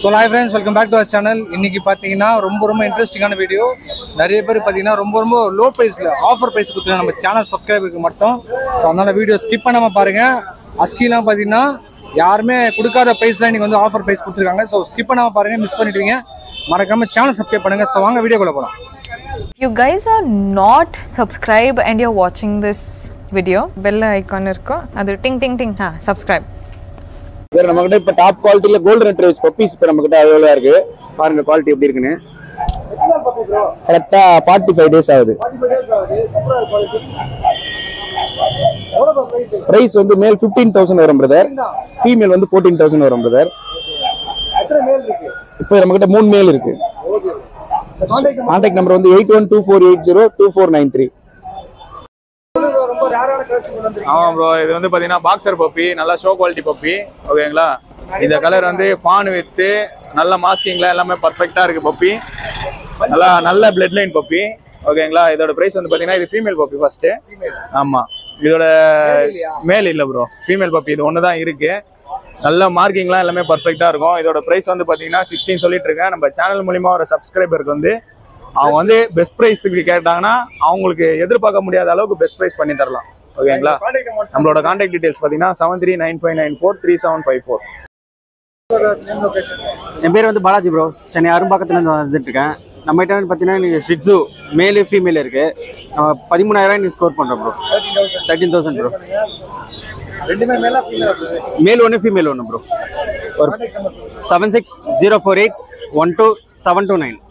Hi friends welcome back to our channel இன்னைக்கு பார்த்தீங்கன்னா ரொம்ப ரொம்ப இன்ட்ரெஸ்டிங்கான வீடியோ நிறைய பேர் பார்த்தீங்கன்னா ரொம்ப ரொம்ப லோ ப்ரைஸில் ஆஃபர் ப்ரைஸ் கொடுத்துருக்காங்க நம்ம சேனல் சப்ஸ்கிரைபருக்கு மட்டும் ஸோ அதனால வீடியோ ஸ்கிப் பண்ணாமல் பாருங்க அஸ்கிலாம் பார்த்தீங்கன்னா யாருமே கொடுக்காத ப்ரைஸ்லாம் இன்னைக்கு வந்து ஆஃபர் ப்ரைஸ் கொடுத்துருக்காங்க ஸோ ஸ்கிப் பண்ணாமல் பாருங்க மிஸ் பண்ணிடுவீங்க மறக்காம சேனல் சப்ஸ்கிரைப் பண்ணுங்க ஸோ வாங்க வீடியோக்குள்ள போகலாம் you guys are not subscribed and you're watching this video bell icon irko adu ting ting ting ha subscribe வேற நம்ம கிட்ட இப்ப டாப் குவாலிட்டியில கோல்டன் ரெட்ரைஸ் பப்பீஸ் இப்ப நம்ம கிட்ட அவைலபிளா இருக்கு பாருங்க குவாலிட்டி எப்படி இருக்குன்னு கரெக்டா ஃபார்ட்டி ஃபைவ் டேஸ் ஆகுது பிரைஸ் வந்து மேல் ஃபிஃப்டீன் தௌசண்ட் வரும் பிரதர் ஃபீமேல் வந்து ஃபோர்டீன் தௌசண்ட் வரும் பிரதர் இப்போ நம்ம கிட்ட மூணு மேல் இருக்கு கான்டாக்ட் நம்பர் வந்து eight one two four eight zero two four nine three ஆமா ப்ரோ இது வந்து பாத்தீங்கன்னா பாக்ஸர் பப்பி நல்லா ஷோ குவாலிட்டி பப்பி ஓகேங்களா இந்த கலர் வந்து ஃபான் வித்து நல்ல மாஸ்கிங்ல எல்லாமே பர்ஃபெக்டா இருக்கு பப்பி நல்லா நல்ல பிளட் லைன் பப்பி ஓகேங்களா இதோட பிரைஸ் வந்து பாத்தீங்கன்னா இது ஃபீமேல் பப்பி ஃபர்ஸ்ட் ஆமா இதோட மேல் இல்ல ப்ரோ ஃபீமேல் பப்பி இது ஒன்று தான் இருக்கு நல்ல மார்க்கிங்லாம் எல்லாமே பர்ஃபெக்டா இருக்கும் இதோட பிரைஸ் வந்து பாத்தீங்கன்னா சிக்ஸ்டீன் சொல்லிட்டு இருக்கேன் நம்ம சேனல் மூலியமா ஒரு சப்ஸ்கிரைபருக்கு வந்து அவங்க வந்து பெஸ்ட் ப்ரைஸுக்கு கேட்டாங்கன்னா அவங்களுக்கு எதிர்பார்க்க முடியாத அளவுக்கு பெஸ்ட் ப்ரைஸ் பண்ணி தரலாம் ஓகேங்களா நம்மளோட கான்டாக்ட் டீடைல்ஸ் பார்த்தீங்கன்னா seven three nine five nine four three seven five four என் பேர் வந்து பாலாஜி ப்ரோ சென்னை அரும்பாக்கத்துலேருந்து வந்துட்டு இருக்கேன் நம்ம கிட்ட வந்து பார்த்தீங்கன்னா நீங்கள் ஷிட்ஸு மேலு ஃபீமேல் இருக்கு நம்ம பதிமூணாயிரம் நீ ஸ்கோர் பண்ணுறோம் ப்ரோ தேர்ட்டீன் தௌசண்ட் ப்ரோ மேல் ஒன்று ஃபீமேல் ஒன்று ப்ரோ ஒரு seven six zero four eight one two seven two nine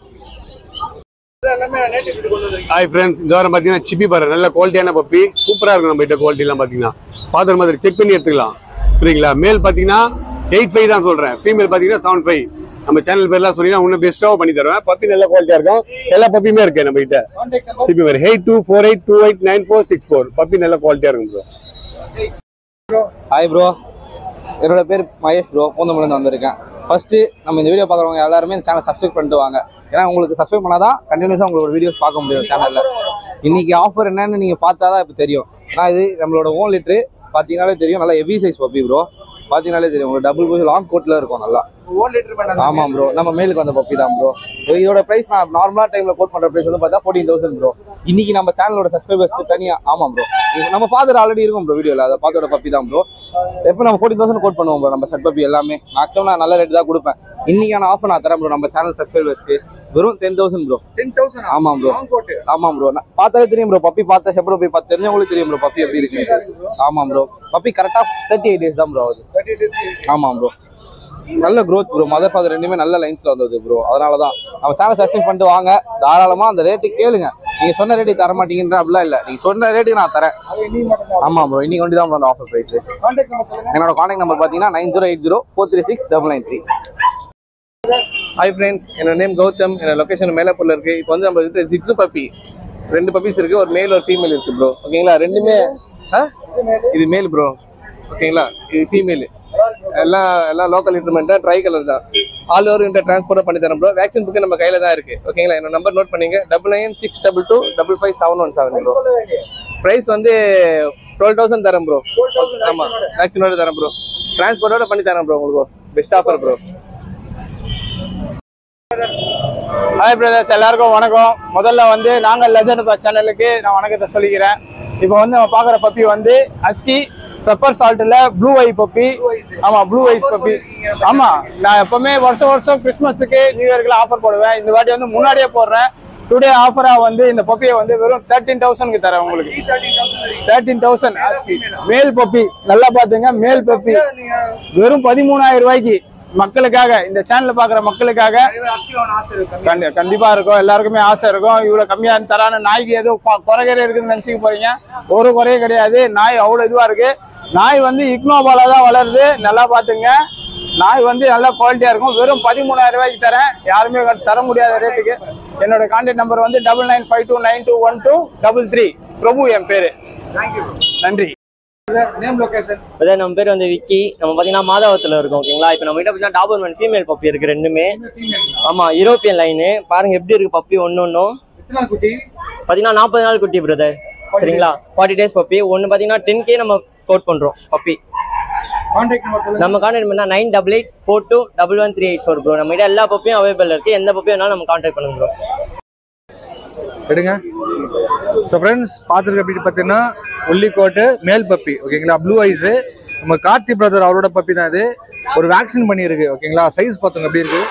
hi friends இந்த வாரம் பார்த்தீங்கன்னா சிப்பி பாரு நல்ல குவாலிட்டியான பப்பி சூப்பராக இருக்கும் நம்ம கிட்ட குவாலிட்டிலாம் பார்த்தீங்கன்னா பார்க்குற மாதிரி செக் பண்ணி எடுத்துக்கலாம் புரியுங்களா மேல் பார்த்தீங்கன்னா எயிட் ஃபைவ் தான் சொல்கிறேன் ஃபீமேல் பார்த்தீங்கன்னா செவன் ஃபைவ் நம்ம சேனல் பேர்லாம் சொன்னீங்கன்னா இன்னும் பெஸ்ட்டாக பண்ணி தருவேன் பப்பி நல்ல குவாலிட்டியாக இருக்கும் எல்லா பப்பியுமே இருக்கு நம்ம கிட்ட Chippiparai eight two four eight two eight nine four six four puppy நல்ல குவாலிட்டியாக இருக்கும் ப்ரோ ஹாய் ப்ரோ என்னோட பேர் மகேஷ் ப்ரோ பூந்தமலேருந்து வந்திருக்கேன் ஃபர்ஸ்ட் நம்ம இந்த வீடியோ பார்க்குறவங்க எல்லாருமே இந்த சேனல் சப்ஸ்கிரைப் பண்ணிட்டு வாங்க ஏன்னா உங்களுக்கு சப்ஸ்கிரைப் பண்ணாதான் கண்டினியூஸாக உங்களோட வீடியோஸ் பார்க்க முடியும் சேனலில் இன்னைக்கு ஆஃபர் என்னன்னு நீங்கள் பார்த்தா தான் இப்போ தெரியும் நான் இது நம்மளோட ஓன் லிட்ரு பார்த்தீங்கனாலே தெரியும் நல்லா ஹெவி சைஸ் பப்பி ப்ரோ பார்த்தீங்கனாலே தெரியும் உங்களுக்கு டபுள் போய் லாங் கோட்டில் இருக்கும் நல்லா ஆமாம் ப்ரோ நம்ம மேலுக்கு வந்த பப்பி தான் ப்ரோ இதோட பிரைஸ் நான் நார்மலா டைம்ல கோட் பண்ற பிரைஸ் வந்து பார்த்தா ஃபோர்டீன் தௌசண்ட் ப்ரோ இன்னைக்கு நம்ம சேனலோட சப்ஸ்கிரைபர்ஸ்க்கு தனியா ஆமாம் ப்ரோ நம்ம பார்த்துட்டு ஆல்ரெடி இருக்கும் ப்ரோ வீடியோல அதை பார்த்தோட பப்பி தான் ப்ரோ எப்போ நம்ம ஃபோர்டீன் தௌசண்ட் கோட் பண்ணுவோம் ப்ரோ நம்ம செட் பப்பி எல்லாமே மேக்ஸிமம் நான் நல்ல ரேட் தான் கொடுப்பேன் இன்னைக்கான ஆஃபர் நான் தரேன் ப்ரோ நம்ம சேனல் சப்ஸ்கிரைபர்ஸ்க்கு வெறும் டென் தௌசண்ட் ப்ரோ ஆமாம் ப்ரோ ஆமாம் ப்ரோ பார்த்தாலே தெரியும் ப்ரோ பப்பி பார்த்த ஷெப்பர் பப்பி பார்த்து தெரிஞ்சவங்களுக்கு தெரியும் ப்ரோ பப்பி எப்படி இருக்கு ஆமாம் ப்ரோ பப்பி கரெக்டாக தேர்ட்டி எயிட் டேஸ் தான் ப்ரோ ஆகுது ஆமாம் ப்ரோ நல்ல க்ரோத் ப்ரோ மதர் ஃபாதர் ரெண்டுமே நல்ல லைன்ஸ்ல வந்தது ப்ரோ அதனால தான் நம்ம சேனல் சப்ஸ்கிரைப் பண்ணிட்டு வாங்க தாராளமா அந்த ரேட்டு கேளுங்க நீங்க சொன்ன ரேட்டுக்கு தர மாட்டீங்கன்ற அப்படிலாம் இல்ல நீங்க சொன்ன ரேட்டுக்கு நான் தரேன் ஆமா ப்ரோ இன்னைக்கு வண்டி தான் அந்த ஆஃபர் பிரைஸ் என்னோட கான்டாக்ட் நம்பர் பாத்தீங்கன்னா nine zero eight zero four three six double nine three hi friends என்னோட நேம் கௌதம் என்னோட லொகேஷன் மேலப்பூர்ல இருக்கு இப்போ வந்து நம்ம கிட்ட ஜிக்ஸு பப்பி ரெண்டு பப்பீஸ் இருக்கு ஒரு மேல் ஒரு ஃபீமேல் இருக்கு ப்ரோ ஓகேங்களா ரெண்டுமே ஆ? இது மேல் ப்ரோ ஓகேங்களா இது ஃபீமேல் எல்லாம் எல்லாம் லோக்கல் இன்ஸ்ட்ருமெண்ட் ட்ரை கலர் தான் ஆல் ஓவர் இன்டர் டிரான்ஸ்போர்ட் பண்ணி தரோம் ப்ரோ வேக்சின் புக்கு நம்ம கையில தான் இருக்கு ஓகேங்களா என்னோட நம்பர் நோட் பண்ணிங்க double nine six double two double five seven one seven bro price வந்து டுவெல் தௌசண்ட் தரேன் ப்ரோ ஆமா வேக்சினோட தரேன் ப்ரோ டிரான்ஸ்போர்ட்டோட பண்ணி தரேன் ப்ரோ உங்களுக்கு best offer bro hi brothers எல்லாருக்கும் வணக்கம் முதல்ல வந்து நாங்கள் லெஜண்ட் சேனலுக்கு நான் வணக்கத்தை சொல்லிக்கிறேன் இப்போ வந்து நம்ம பார்க்குற பப்பி வந்து அஸ்கி பெப்பர் சால்ட்டில் ப்ளூ ஐ பப்பி ஆமாம் ப்ளூ ஐஸ் பப்பி ஆமாம் நான் எப்பவுமே வருஷம் வருஷம் கிறிஸ்மஸுக்கு நியூ இயர்க்குலாம் ஆஃபர் போடுவேன் இந்த வாட்டி வந்து முன்னாடியே போடுறேன் டுடே ஆஃபராக வந்து இந்த பப்பியை வந்து வெறும் தேர்ட்டீன் தௌசண்ட்க்கு தரேன் உங்களுக்கு தேர்ட்டீன் தௌசண்ட் மேல் பப்பி நல்லா பார்த்துங்க மேல் பப்பி வெறும் பதிமூணாயிரம் ரூபாய்க்கு மக்களுக்காக இந்த சேனல்ல பாக்குற மக்களுக்காக கண்டி- கண்டிப்பா இருக்கும் எல்லாருக்குமே ஆசை இருக்கும் இவ்வளவு கம்மியா தரான நாய்க்கு எதுவும் கொ- குறைகிற இருக்குன்னு நினைச்சுக்க போறீங்க ஒரு குறையும் கிடையாது நாய் அவ்வளவு இதுவா இருக்கு நாய் வந்து இக்னோபாலா தான் வளருது நல்லா பாத்துங்க நாய் வந்து நல்ல குவாலிட்டியா இருக்கும் வெறும் பதிமூணாயிரம் ரூபாய்க்கு தரேன் யாருமே தர முடியாத ரேட்டுக்கு என்னோட கான்டாக்ட் நம்பர் வந்து double nine five two nine two one two double three Prabhu என் பேரு நன்றி அதான் நம்ம பேர் வந்து விக்கி நம்ம பார்த்தீங்கன்னா மாதாவத்தில் இருக்கோம் ஓகேங்களா இப்போ நம்ம கிட்ட பார்த்தீங்கன்னா டாபர்மேன் ஃபீமேல் பப்பி இருக்கு ரெண்டுமே ஆமா யூரோப்பியன் லைனு பாருங்க எப்படி இருக்கு பப்பி ஒன்று ஒன்றும் பார்த்தீங்கன்னா நாற்பது நாள் குட்டி பிரதர் சரிங்களா ஃபார்ட்டி டேஸ் பப்பி ஒன்று பார்த்தீங்கன்னா டென் கே நம்ம கோட் பண்ணுறோம் பப்பி கான்டாக்ட் நம்பர் சொல்லுங்க நம்ம கான்டாக்ட் பண்ணா nine double eight four two double one three eight four bro நம்ம எல்லா பப்பியும் அவைலபிள் இருக்கு எந்த பப்பியும் வேணாலும் நம்ம கான்டாக்ட் பண்ணுங்க ப்ரோ எடுங்க ஸோ ஃப்ரெண்ட்ஸ் பார்த்துருக்க அப்படி பார்த்தீங்கன்னா உள்ளிக்கோட்டு மேல் பப்பி ஓகேங்களா ப்ளூ ஐஸு நம்ம கார்த்தி பிரதர் அவரோட பப்பி தான் இது ஒரு வேக்சின் பண்ணியிருக்கு ஓகேங்களா சைஸ் பார்த்துங்க எப்படி இருக்கு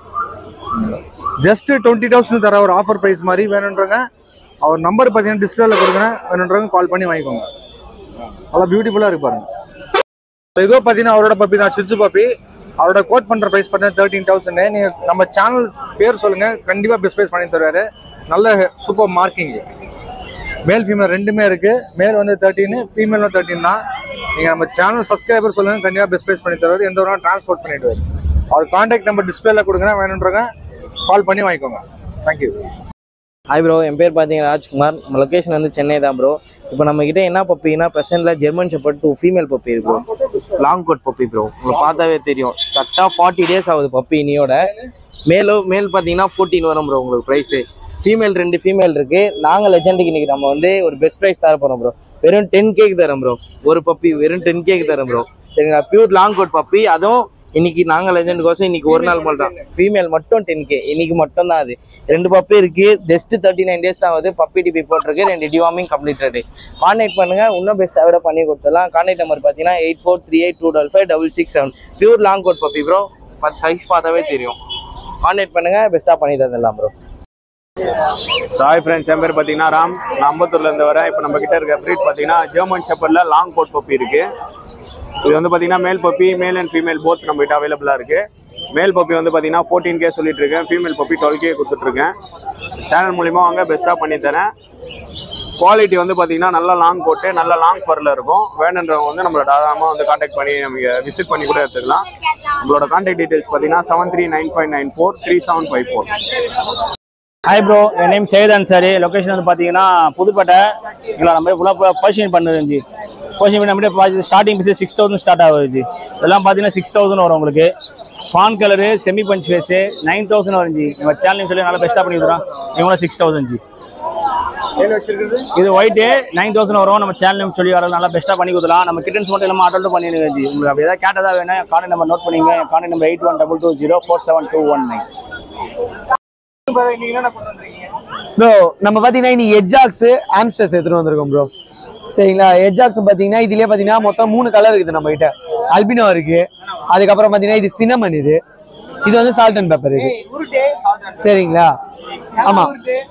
ஜஸ்ட் டுவெண்ட்டி தௌசண்ட் தர ஒரு ஆஃபர் ப்ரைஸ் மாதிரி வேணுன்றவங்க அவர் நம்பர் பார்த்தீங்கன்னா டிஸ்பிளேல கொடுக்குறேன் வேணுன்றவங்க கால் பண்ணி வாங்கிக்கோங்க நல்லா பியூட்டிஃபுல்லாக இருக்கு பாருங்க ஸோ இதோ பார்த்தீங்கன்னா அவரோட பப்பி தான் சிச்சு பப்பி அவரோட கோட் பண்ணுற ப்ரைஸ் பார்த்தீங்கன்னா தேர்ட்டீன் தௌசண்ட் நீங்கள் நம்ம சேனல் பேர் சொல்லுங்க கண்டிப்பாக பெஸ்ட் ப்ரைஸ் பண்ணி தருவாரு நல்ல சூப்பர் மார்க்கிங் மேல் ஃபீமேல் ரெண்டுமே இருக்கு மேல் வந்து தேர்ட்டின் ஃபீமேலும் தேர்ட்டின் தான் நீங்கள் நம்ம சேனல் சப்ஸ்கிரைபர் சொல்லுங்க கண்டிப்பாக பெஸ்ட் ப்ரைஸ் பண்ணி தருவார் எந்த ஒரு நாள் ட்ரான்ஸ்போர்ட் பண்ணிடுவார் அவர் கான்டாக்ட் நம்பர் டிஸ்பிளேல கொடுக்குறேன் வேணுன்றவங்க கால் பண்ணி வாங்கிக்கோங்க தேங்க்யூ ஹாய் ப்ரோ என் பேர் பார்த்தீங்கன்னா ராஜ்குமார் நம்ம லொக்கேஷன் வந்து சென்னை தான் ப்ரோ இப்போ நம்ம கிட்ட என்ன பப்பினா ப்ரெசென்ட்டில் German shepherd two female puppy இருக்கு bro long coat puppy bro உங்களுக்கு பார்த்தாவே தெரியும் கரெக்டாக ஃபார்ட்டி டேஸ் ஆகுது பப்பி இனியோட மேலோ மேல் பார்த்தீங்கன்னா ஃபோர்டீன் வரும் ப்ரோ உங்களுக்கு ப்ரைஸு ஃபீமேல் ரெண்டு ஃபீமேல் இருக்கு நாங்கள் லெஜெண்டுக்கு இன்னைக்கு நம்ம வந்து ஒரு பெஸ்ட் ப்ரைஸ் தர போகிறோம் ப்ரோ வெறும் டென் கேக் தரோம் ப்ரோ ஒரு பப்பி வெறும் டென் கேக் தரோம் ப்ரோ சரிங்களா பியூர் லாங் கோட் பப்பி அதுவும் இன்னைக்கு நாங்க லெஜெண்டுக்கோசம் இன்னைக்கு ஒரு நாள் மட்டும் ஃபீமேல் மட்டும் டென் கே இன்னைக்கு மட்டும் தான் அது ரெண்டு பப்பி இருக்கு ஜஸ்ட் தேர்ட்டி நைன் டேஸ் தான் ஆகுது பப்பி டிபி போட்டிருக்கு ரெண்டு டிவாமிங் கம்ப்ளீட்டட் கான்டாக்ட் பண்ணுங்க இன்னும் பெஸ்ட்டாக விட பண்ணி கொடுத்துடலாம் கான்டாக்ட் நம்பர் பார்த்தீங்கன்னா eight four three eight two double five double six seven pure long coat puppy bro size பார்த்தாவே தெரியும் கான்டாக்ட் பண்ணுங்க பெஸ்ட்டாக பண்ணி தந்துடலாம் ப்ரோ ஹாய் ஃப்ரெண்ட்ஸ் என் பேர் பார்த்தீங்கன்னா ராம் நான் அம்பத்தூர்ல இருந்து வரேன் இப்போ நம்ம கிட்ட இருக்க ப்ரீட் பார்த்தீங்கன்னா ஜெர்மன் ஷெப்பர்ல லாங் கோட் பப்பி இருக்கு இது வந்து பார்த்தீங்கன்னா male puppy male and female both நம்ம கிட்ட அவைலபிளாக இருக்கு மேல் பப்பி வந்து பார்த்தீங்கன்னா ஃபோர்டீன் கே சொல்லிட்டு இருக்கேன் ஃபீமேல் பப்பி டுவெல் கே கொடுத்துட்ருக்கேன் சேனல் மூலிமா வாங்க பெஸ்ட்டாக பண்ணி தரேன் குவாலிட்டி வந்து பார்த்தீங்கன்னா நல்ல லாங் கோட்டு நல்ல லாங் ஃபரில் இருக்கும் வேணுன்றவங்க வந்து நம்மளோட தாராளமாக வந்து காண்டாக்ட் பண்ணி நம்ம விசிட் பண்ணி கூட எடுத்துக்கலாம் நம்மளோட காண்டாக்ட் டீடைல்ஸ் பார்த்தீங்கன்னா seven three nine five nine four three seven five four hi bro என் நேம் சையத் சார் லொக்கேஷன் வந்து பார்த்தீங்கன்னா புதுப்பேட்டை இல்லை நம்ம ஃபுல்லாக பர்ஷியன் பண்ணுது பர்ஷியன் பண்ணி நம்மகிட்ட starting piece six thousand start ஆகுது இதெல்லாம் பார்த்தீங்கன்னா சிக்ஸ் தௌசண்ட் வரும் உங்களுக்கு fawn colour semi punch face nine thousand வரும் ஜி நம்ம சேனல் சொல்லி நல்லா பெஸ்ட்டாக பண்ணி கொடுக்குறோம் இவங்களும் சிக்ஸ் தௌசண்ட் ஜி இது ஒயிட்டு நைன் தௌசண்ட் வரும் நம்ம சேனல் சொல்லி வர நல்லா பெஸ்ட்டாக பண்ணி கொடுக்கலாம் நம்ம கிட்டன்ஸ் மட்டும் இல்லாமல் ஆட்டோட்டும் பண்ணிடுங்க ஜி உங்களுக்கு அப்படி ஏதாவது கேட்டதா வேணும் கான்டாக்ட் நம்பர் நோட் பண்ணிங்க contact number eight one double two zero four seven two one nine bro நம்ம பாத்தீங்கன்னா இன்னைக்கு எஜ்ஜாக்ஸ் ஆம்ஸ்டர்ஸ் எடுத்துட்டு வந்திருக்கோம் ப்ரோ சரிங்களா எஜ்ஜாக்ஸ் பாத்தீங்கன்னா இதுலயே பாத்தீங்கன்னா மொத்தம் மூணு கலர் இருக்குது நம்ம கிட்ட அல்பினோ இருக்கு அதுக்கப்புறம் பாத்தீங்கன்னா இது சினமன் இது இது வந்து சால்ட் அண்ட் பெப்பர் இது சரிங்களா ஆமா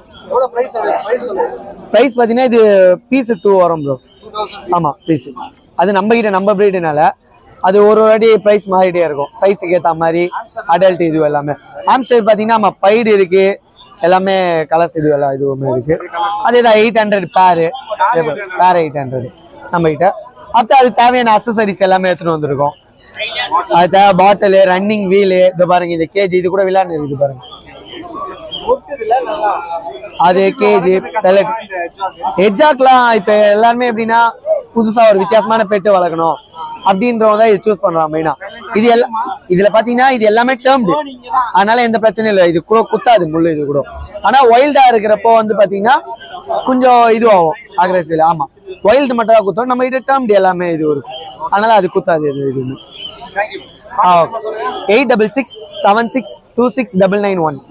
பிரைஸ் பாத்தீங்கன்னா இது பீஸ் டூ வரும் ப்ரோ ஆமா பீஸ் அது நம்ம கிட்ட நம்ம பிரீடுனால அது ஒரு ஒரு வாட்டி ப்ரைஸ் மாறிட்டே இருக்கும் சைஸுக்கு ஏற்ற மாதிரி அடல்ட் இது எல்லாமே ஆம்ஸ்டர் பாத்தீங்கன்னா ஆமா பைடு இருக்கு எல்லாமே கலர்ஸ் இது எல்லாம் இதுவுமே இருக்கு அதே தான் எயிட் ஹண்ட்ரட் பேரு பேர் எயிட் ஹண்ட்ரட் நம்ம கிட்ட அப்போ அது தேவையான அசசரிஸ் எல்லாமே எடுத்துட்டு வந்திருக்கோம் அது தேவை பாட்டிலு ரன்னிங் வீலு இது பாருங்க இந்த கேஜி இது கூட விளையாண்டு இருக்குது பாருங்க அது கேஜி பெலட் ஹெட்ஜாக்லாம் இப்ப எல்லாருமே எப்படின்னா புதுசா ஒரு வித்தியாசமான பெட்டு வளர்க்கணும் அப்படின்றவங்க தான் இது சூஸ் பண்றாங்க மெயினா இது எல்லாம் இதுல பாத்தீங்கன்னா இது எல்லாமே டேர்ம்டு அதனால எந்த பிரச்சனையும் இல்லை இது கூட குத்தாது முள்ளு இது கூட ஆனா வைல்டா இருக்கிறப்போ வந்து பாத்தீங்கன்னா கொஞ்சம் இதுவாகும் அக்ரெசிவ் ஆமா வைல்டு மட்டும் தான் குத்தோம் நம்ம கிட்ட டேர்ம்டு எல்லாமே இது இருக்கும் அதனால அது குத்தாது இது இதுன்னு eight double six seven six two six double nine one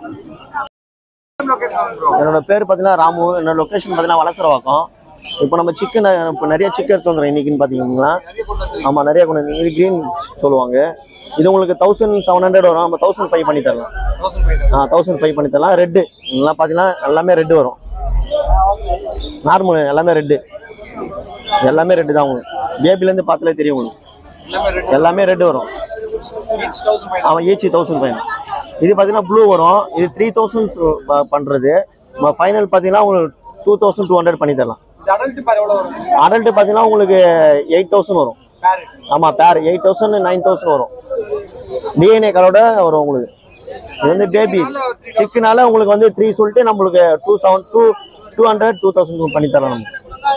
என்னோட பேர் பார்த்தீங்கன்னா ராமு என்னோட லொக்கேஷன் பார்த்தீங்கன்னா வளசரவாக்கம் இப்போ நம்ம சிக்கன் இப்போ நிறைய சிக்கன் எடுத்து வந்துடும் இன்னைக்குன்னு பார்த்தீங்கன்னா ஆமாம் நிறைய கொண்டு வந்து- இது க்ரீன் சொல்லுவாங்க இது உங்களுக்கு தௌசண்ட் செவன் ஹண்ட்ரட் வரும் நம்ம தௌசண்ட் ஃபைவ் பண்ணி தரலாம் ஆ தௌசண்ட் ஃபைவ் பண்ணி தரலாம் ரெட்டு இதெல்லாம் பார்த்தீங்கன்னா எல்லாமே ரெட்டு வரும் நார்மல் எல்லாமே ரெட்டு எல்லாமே ரெட்டு தான் உங்களுக்கு பேபிலேருந்து பார்த்தாலே தெரியும் உங்களுக்கு எல்லாமே ரெட்டு வரும் ஆமாம் ஈச்சி தௌசண்ட் ஃபைவ் இது பார்த்தீங்கன்னா ப்ளூ வரும் இது த்ரீ தௌசண்ட் பண்ணுறது ஃபைனல் பார்த்தீங்கன்னா உங்களுக்கு டூ தௌசண்ட் டூ ஹண்ட்ரட் பண்ணி தரலாம் அடல்ட் பார்த்தீங்கன்னா உங்களுக்கு எயிட் தௌசண்ட் வரும் ஆமாம் pair eight thousand nine thousand வரும் டிஎன்ஏ கலோட வரும் உங்களுக்கு இது வந்து பேபி சிக்கனால உங்களுக்கு வந்து த்ரீ சொல்லிட்டு நம்மளுக்கு two seven two two hundred two thousand பண்ணி தரலாம் நம்ம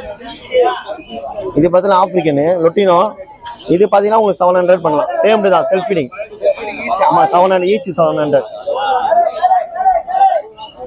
இது பார்த்தீங்கன்னா ஆஃப்ரிக்கனு லொட்டினோ இது பார்த்தீங்கன்னா உங்களுக்கு செவன் ஹண்ட்ரட் பண்ணலாம் டேம்டு தான் செல்ஃப் ஃபீடிங் ஆமாம் seven hundred each seven hundred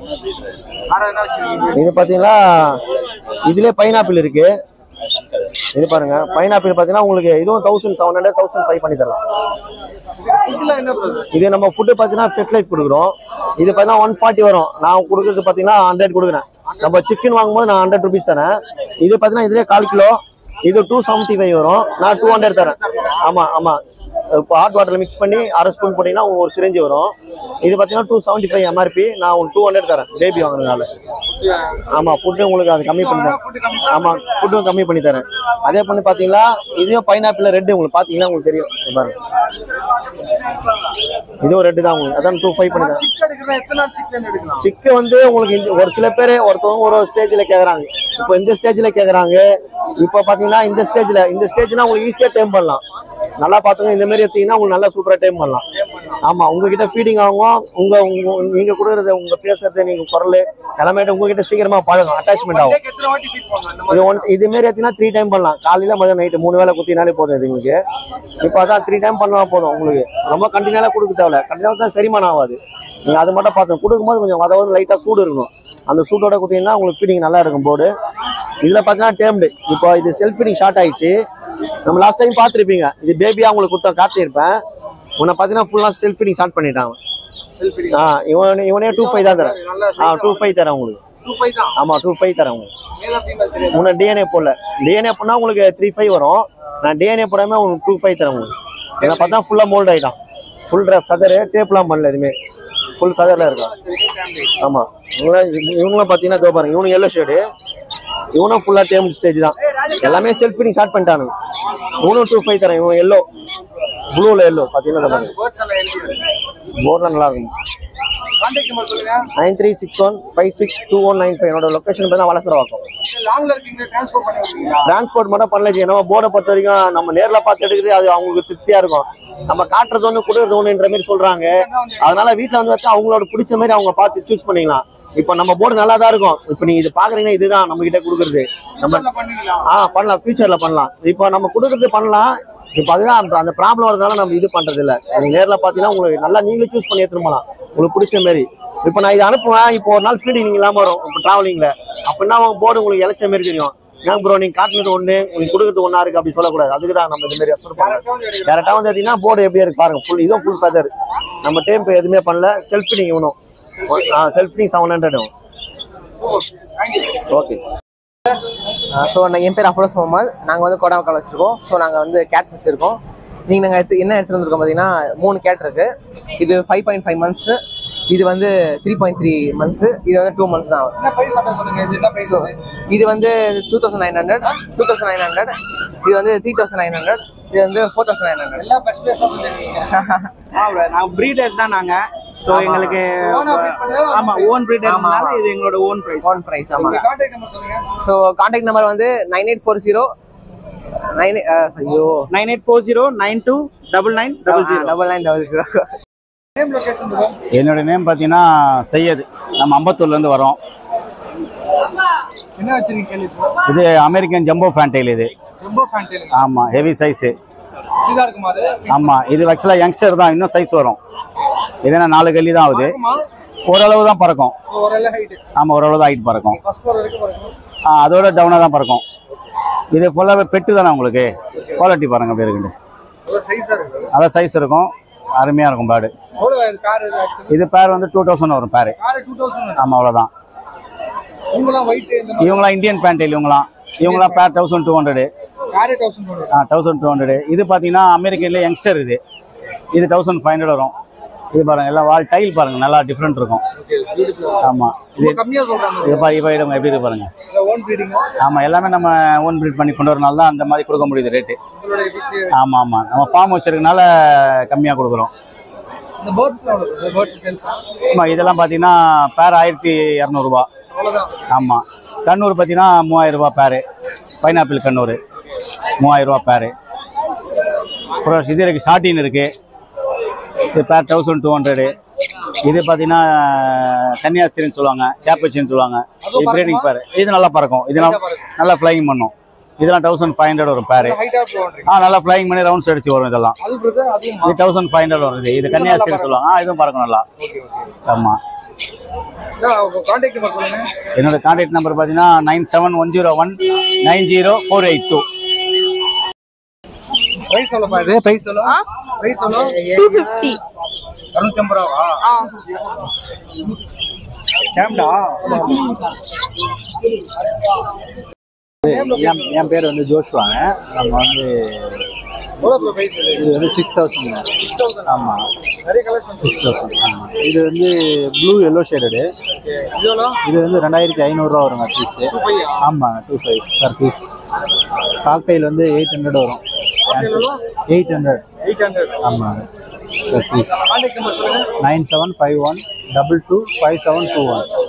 இது பார்த்தீங்கன்னா இதுலேயே பைனாப்பிள் இருக்கு இது பாருங்க பைனாப்பிள் பார்த்தீங்கன்னா உங்களுக்கு இதுவும் thousand seven hundred thousand five பண்ணி தரலாம் ஃபுட்லாம் என்ன ப்ரோ இது நம்ம ஃபுட்டு பார்த்தீங்கன்னா ஃபெட் லைஃப் கொடுக்குறோம் இது பார்த்தீங்கன்னா ஒன் ஃபார்ட்டி வரும் நான் கொடுக்குறது பார்த்தீங்கன்னா ஹண்ட்ரட் கொடுக்குறேன் நம்ம சிக்கன் வாங்கும்போது நான் ஹண்ட்ரட் ருபீஸ் தரேன் இது பார்த்தீங்கன்னா இதுலேயே கால் கிலோ இது டூ செவன்ட்டி ஃபைவ் வரும் நான் டூ ஹண்ட்ரட் தரேன் ஆமாம் ஆமாம் இப்போ ஹாட் வாட்டரில் மிக்ஸ் பண்ணி அரை ஸ்பூன் போட்டிங்கன்னா ஒரு சிரிஞ்சு வரும் இது பார்த்தீங்கன்னா டூ செவன்ட்டி ஃபைவ் எம்ஆர்பி நான் உங்களுக்கு டூ ஹண்ட்ரட் தரேன் பேபி வாங்குறதுனால ஆமாம் ஃபுட்டு உங்களுக்கு அது கம்மி பண்ணி தரேன் ஆமாம் ஃபுட்டும் கம்மி பண்ணி தரேன் அதே பண்ணி பார்த்தீங்களா இதுவும் பைனாப்பிள் ரெட்டு உங்களுக்கு பார்த்தீங்கன்னா உங்களுக்கு தெரியும் இது பாருங்க இதுவும் ரெட்டு தான் உங்களுக்கு அதான் டூ ஃபைவ் பண்ணி தரேன் சிக்கன் எடுக்கிறேன் எத்தனை நாள் சிக்கன் எடுக்கலாம் சிக்கு வந்து உங்களுக்கு இந்த ஒரு சில பேர் ஒருத்தவங்க ஒரு ஸ்டேஜ்ல கேக்குறாங்க இப்போ இந்த ஸ்டேஜ்ல கேக்குறாங்க இப்போ பாத்தீங்கன்னா இந்த ஸ்டேஜ்ல இந்த ஸ்டேஜ்னா உங்களுக்கு ஈஸியா டைம் பண்ணலாம் நல்லா பாத்துங்க இந்த மாதிரி எடுத்தீங்கன்னா உங்களுக்கு நல்லா சூப்பரா டைம் பண்ணலாம் ஆமா உங்ககிட்ட ஃபீடிங் ஆகும் உங்க உங்க நீங்க கொடுக்கறது உங்க பேசுறது நீங்க குரல் எல்லாமே உங்ககிட்ட சீக்கிரமா பழகும் அட்டாச்மெண்ட் ஆகும் எத்தனை வாட்டி ஃபீட் பண்ணலாம் இது ஒன் இது மாரி எடுத்தீங்கன்னா த்ரீ டைம் பண்ணலாம் காலையில மதியம் நைட்டு மூணு வேளை குத்தினாலே போதும் இது உங்களுக்கு இப்போ அதான் த்ரீ டைம் பண்ணா போதும் உங்களுக்கு ரொம்ப கண்டினியூலாம் கொடுக்க தேவையில்ல கண்டினியூ தான் செரிமானம் ஆகாது நீங்க அது மட்டும் பார்த்து கொடுக்கும்போது கொஞ்சம் அதாவது லைட்டா சூடு இருக்கணும் அந்த சூட்டோட குத்தீங்கன்னா உங்களுக்கு ஃபீடிங் நல்லா இருக்கும் போர்டு இதுல பார்த்தீங்கன்னா டேம்டு இப்போ இது செல்ஃப் ஃபீடிங் ஷார்ட் ஆயிடுச்சு நம்ம லாஸ்ட் டைம் பார்த்துருப்பீங்க இது பேபியா உங்களுக்கு குத்த காட்டியிருப்பேன் உன்னை பார்த்தீங்கன்னா ஃபுல்லாக செல்ஃப் ஃபீடிங் ஸ்டார்ட் பண்ணிட்டான் ஆ இவன் இவனே டூ ஃபைவ் தான் தரேன் ஆ டூ ஃபைவ் தரேன் உங்களுக்கு டூ ஃபைவ் தான் ஆமா டூ ஃபைவ் தரேன் உங்களுக்கு மேல ஃபீமேல் சரி உன்னை டிஎன்ஏ போடல டிஎன்ஏ பண்ணா உங்களுக்கு த்ரீ ஃபைவ் வரும் நான் டிஎன்ஏ போடாம உங்களுக்கு டூ ஃபைவ் தரேன் உங்களுக்கு இதை பார்த்தா ஃபுல்லாக மோல்ட் ஆகிட்டான் ஃபுல் ஃபெதரு டேப்லாம் பண்ணல எதுவுமே ஃபுல் ஃபெதரில் இருக்கும் ஆமாம் இவங்களாம் இவங்களும் பார்த்தீங்கன்னா இதோ பாருங்க இவனும் எல்லோ ஷேடு இவனும் ஃபுல்லாக டேம் ஸ்டேஜ் தான் எல்லாமே செல்ஃப் நீ ஸ்டார்ட் பண்ணிட்டானு இவனும் டூ ஃபைவ் தரேன் இவன் எல்லோ ப்ளூவில் எல்லோ பார்த்தீங்கன்னா இந்த பாருங்க பேர்ட்ஸ் எல்லாம் எழுதி போர்டில் நல்லா இருக்கும் கான்டாக்ட் நம்பர் சொல்லுங்க nine three six one five six two one nine five என்னோட லொக்கேஷன் பார்த்தீங்கன்னா வளசரவாக்கம் லாங்ல இருக்கீங்க டிரான்ஸ்போர்ட் பண்ணி விடுவீங்களா டிரான்ஸ்போர்ட் மட்டும் பண்ணல ஜி நம்ம போர்டை பொறுத்த வரைக்கும் நம்ம நேர்ல பார்த்து எடுக்கிறது அது அவங்களுக்கு திருப்தியா இருக்கும் நம்ம காட்டுறது ஒண்ணு கொடுக்கறது ஒண்ணுன்ற மாதிரி சொல்றாங்க அதனால வீட்ல வந்து வச்சா அவங்களோட பிடிச்ச மாதிரி அவங்க பார்த்து சூஸ் பண்ணிக்கலாம் இப்போ நம்ம போர்டு நல்லா தான் இருக்கும் இப்போ நீங்க இது பாக்குறீங்கன்னா இதுதான் நம்ம கிட்ட கொடுக்குறது நம்ம பண்ணிக்கலாம் ஆ பண்ணலாம் ஃபியூச்சர்ல பண்ணலாம் இப்போ நம்ம கொடுக்கறது பண்ணலாம் இப்போ அதுதான் அந்த- அந்த ப்ராப்ளம் வரதுனால நம்ம இது பண்றது இல்ல நீங்க நேர்ல பாத்தீங்கன்னா உங்களுக்கு நல்லா நீங்களே சூஸ் பண்ணி எடுத்துட்டு போகலாம் உங்களுக்கு பிடிச்ச மாதிரி இப்போ நான் இதை அனுப்புவேன் இப்போ ஒரு நாள் ஃபீடிங் இல்லாம வரும் இப்போ டிராவலிங்ல அப்படின்னா அவங்க போர்டு உங்களுக்கு இழைச்ச மாதிரி தெரியும் ஏன் ப்ரோ நீங்க காட்டுனது ஒண்ணு உங்களுக்கு கொடுக்கறது ஒண்ணா இருக்கு அப்படி சொல்லக்கூடாது அதுக்கு தான் நம்ம இந்த மாதிரி ரெஃபர் பண்ணலாம் டேரக்டா வந்து பார்த்தீங்கன்னா போர்டு எப்படி இருக்கு பாருங்க ஃபுல் இதுவும் ஃபுல் ஃபெதர் நம்ம டைம் எதுவுமே பண்ணல செல்ஃப் ஃபீடிங் இவனும் self feeding seven hundred okay so நான் என் பேர் அஃபரோஸ் முகமது நாங்கள் வந்து கோடாமக்கால் வச்சுருக்கோம் ஸோ நாங்கள் வந்து கேட்ஸ் வச்சுருக்கோம் நீங்கள் நாங்கள் எடுத்து என்ன எடுத்துகிட்டு வந்திருக்கோம் பார்த்தீங்கன்னா மூணு கேட் இருக்கு இது ஃபைவ் பாயிண்ட் ஃபைவ் மந்த்ஸு இது வந்து த்ரீ பாயிண்ட் த்ரீ மந்த்ஸு இது வந்து டூ மந்த்ஸ் தான் ஆகும் என்ன பிரைஸ் அப்ப சொல்லுங்க இது என்ன பிரைஸ் ஸோ இது வந்து two thousand nine hundred two thousand nine hundred இது வந்து த்ரீ தௌசண்ட் நைன் ஹண்ட்ரட் இது வந்து ஃபோர் தௌசண்ட் நைன் ஹண்ட்ரட் எல்லாம் ஃபர்ஸ்ட் பிளேஸ் பண்ணிருக்கீங்க நாங்கள் ப்ரீடர்ஸ் தான் நாங்க ஸோ ஆமா. எங்களுக்கு Own ஆ breed பண்றதா? ஆமா ஓன் ப்ரீடர்னால ஆமா. இது எங்களோட ஓன் ப்ரைஸ் ஓன் ப்ரைஸ் ஆமாம் உங்க கான்டாக்ட் நம்பர் சொல்லுங்க ஸோ காண்டாக்ட் நம்பர் வந்து nine eight four zero nine ஐயோ nine eight four zero nine two double nine double zero double nine double zero name location bro என்னோட name பார்த்தீங்கன்னா சையது நம்ம அம்பத்தூர்லேருந்து வரோம் என்ன வச்சிருக்கீங்க கேள்வி இது அமெரிக்கன் ஜம்போ ஃபேன்டைல் இது ரொம்ப ஃபேன்டேலுங்க ஆமாம் ஹெவி சைஸு இதா இருக்குமா அது ஆமாம் இது ஆக்சுவலாக யங்ஸ்டர் தான் இன்னும் சைஸ் வரும் இதுனா நாலு கல்லி தான் ஆகுது ஓரளவு தான் பறக்கும் ஓரளவு ஹைட் ஆமாம் ஓரளவு தான் ஹைட் பறக்கும் ஃபர்ஸ்ட் ஃப்ளோர் வரைக்கும் பாருங்க ஆ, அதோட டவுனாக தான் பறக்கும் இது ஃபுல்லாகவே பெட்டு தானே உங்களுக்கு குவாலிட்டி பாருங்க அப்படி இருக்குது ஒரு சைஸா இருக்கு அதான் சைஸ் இருக்கும் அருமையாக இருக்கும் பேர்டு எவ்வளவு இந்த கார் ஆக்சுவலி இது பேர் வந்து டூ தௌசண்ட் வரும் பேர் கார் டூ தௌசண்ட் ஆமாம் அவ்வளோதான் இவங்கலாம் ஒயிட் இந்த மாதிரி இவங்களாம் இந்தியன் பேண்டைல் இவங்களாம் இவங்களாம் பேர் தௌசண்ட் டூ ஹண்ட்ரடு காரே தௌசண்ட் வரும் ஆ தௌசண்ட் டூ ஹண்ட்ரடு இது பார்த்தீங்கன்னா அமெரிக்கன்ல யங்ஸ்டர் இது இது தௌசண்ட் ஃபைவ் ஹண்ட்ரட் வரும் இது பாருங்க எல்லாம் வால் டைல் பாருங்க நல்லா டிஃப்ரெண்ட் இருக்கும் ஆமாம் இது ரொம்ப கம்மியா சொல்றாங்க இது பாரு இப்போ இடம் எப்படி இருக்கு பாருங்க ஓன் ப்ரீடிங் ஆமாம் எல்லாமே நம்ம ஓன் ப்ரீட் பண்ணி கொண்டு வரனால தான் அந்த மாதிரி கொடுக்க முடியுது ரேட்டு உங்களுடைய வீட்லயே ஆமாம் ஆமாம் நம்ம ஃபார்ம் வச்சிருக்கனால கம்மியாக கொடுக்குறோம் இந்த பேர்ட்ஸ்லாம் எவ்வளவு பேர்ட்ஸ் சேல்ஸ் ஆமாம் இதெல்லாம் பார்த்தீங்கன்னா பேர் ஆயிரத்தி இரநூறுபா அவ்வளவுதான் ஆமாம் கண்ணூர் பார்த்தீங்கன்னா மூவாயிரம் ரூபாய் பேரு பைனாப்பிள் கண்ணூர் மூவாயிரம் ரூபாய் பேரு அப்புறம் இது இருக்குது ஷார்டின் இருக்குது இது பேர் தௌசண்ட் டூ ஹண்ட்ரடு இது பார்த்தீங்கன்னா கன்னியாஸ்திரின்னு சொல்லுவாங்க கேப்பச்சின்னு சொல்லுவாங்க இது பிரீடிங் பேர் இது நல்லா பறக்கும் இது நல்லா- நல்லா ஃப்ளைங் பண்ணும் இதெல்லாம் தௌசண்ட் ஃபைவ் ஹண்ட்ரட் வரும் பேரு ஹைட்டா போறீங்க ஆ நல்லா ஃப்ளைங் பண்ணி ரவுண்ட்ஸ் அடிச்சு வரும் இதெல்லாம் அது பிரதர் அதுவும் இது தௌசண்ட் ஃபைவ் ஹண்ட்ரட் வரும் இது இது கன்னியாஸ்திரி சொல்லுவாங்க ஆ இதுவும் பறக்கும் நல்லா ஆமாம் கான்டாக்ட் நம்பர் சொல்லுங்க என்னோட கான்டாக்ட் நம்பர் பார்த்தீங்கன்னா nine seven one zero one nine zero four eight two price எவ்வளோ இது பிரைஸ் எவ்வளோ பிரைஸ் எவ்வளோ டூ ஃபிஃப்டி இரநூத்தம்பது ரூபாவா கேம்டா என் என் பேர் வந்து ஜோஷ்வாங்க நம்ம வந்து எவ்வளோ பிரைஸ் இது இது வந்து சிக்ஸ் தௌசண்ட் ஆமாம் நிறைய கலர்ஸ் சிக்ஸ் தௌசண்ட் ஆமாம் இது வந்து ப்ளூ எல்லோ ஷேடடு இது எவ்வளோ இது வந்து ரெண்டாயிரத்தி ஐநூறுரூவா வருங்க பீஸு ஆமாம் two five per piece cocktail வந்து எயிட் ஹண்ட்ரட் வரும் எயிட் ஹண்ட்ரட் எயிட் ஹண்ட்ரட் ஆமாங்க பர் பீஸ் கான்டாக்ட் நம்பர் சொல்லுங்க nine seven five one double two five seven two one